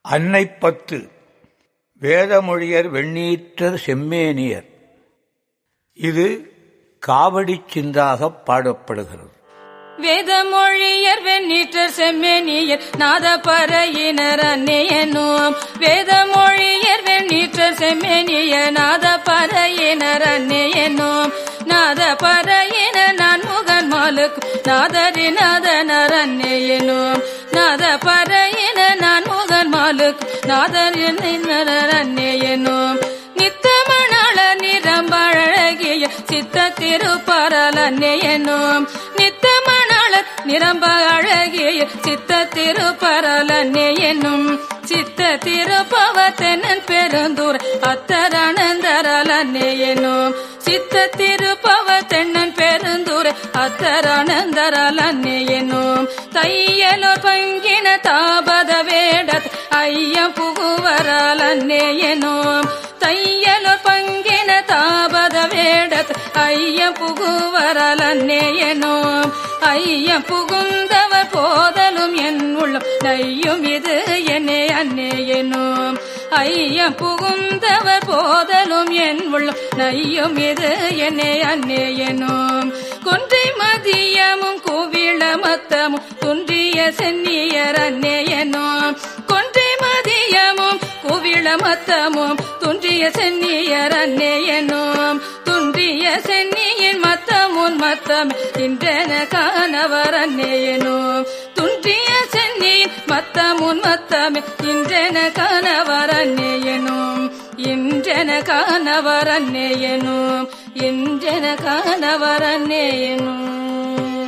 அன்னைப்பத்து வேதமொழியர் வெண்ணீற்றர் செம்மேனியர் இது காவடிச் சிந்தாகப் பாடப்படுகிறது வேதமொழியர் வெண்ணீற்றர் செம்மேனியர் நாதபறையினர் அன்னையனும் வேதமொழியர் வெண்ணீற்றர் செம்மேனியர் நாதபறையினர் அன்னையனும் நாதபறையின நான்முகன் மாலுக்கும் நாதரி நாதனர் அன்னையனும் நாதபறையின நான்முகன் மாலுக்கும் நாதரி அன்னையனும் நித்தமணாள நிரம்பழகிய சித்த திருப்பரல் அன்னையனும் நித்தமணாள நிரம்ப அழகிய சித்த திருப்பரல் அன்னையனும் சித்த திருப்பவ தென்னன் பெருந்தூர் அத்தரானந்தரல் அன்னையனும் சித்த திருப்பவ தென்னன் பெருந்தூர் அத்தரானந்தரல் அன்னையனும் தையலோர் பங்கின தாபத வேடத் ஐயம் புகுவரால் அன்னையனும் தையலோர் பங்கின தாபத வேடத் ஐயம் புகுவரால் அன்னையனும் ஐயம் புகுந்தவர் போதலும் என் உள்ளம் நையும் இது என்னே அன்னேயனும் ஐயம் புகுந்தவர் போதலும் என் உள்ளம் நையும் இது என்னே அன்னேயனும் கொன்றை மதியமும் குவிள மத்தமும் துன்றிய சென்னியர் அன்னேயனும் கொன்றை மதியமும் குவிள மத்தமும் துன்றிய சென்னியர் அன்னேயனும் துன்றிய சென்னியின் மத்தமுன் மத்தம் இன்றென காணவர் அன்னேயனும் துன்றிய சென்னியின் மத்தமுன் மத்தம் இன்றென காணவர் அன்னேயனும் இன்றென காணவர் அன்னேயனும் இன்றென காணவர் அன்னேயனும்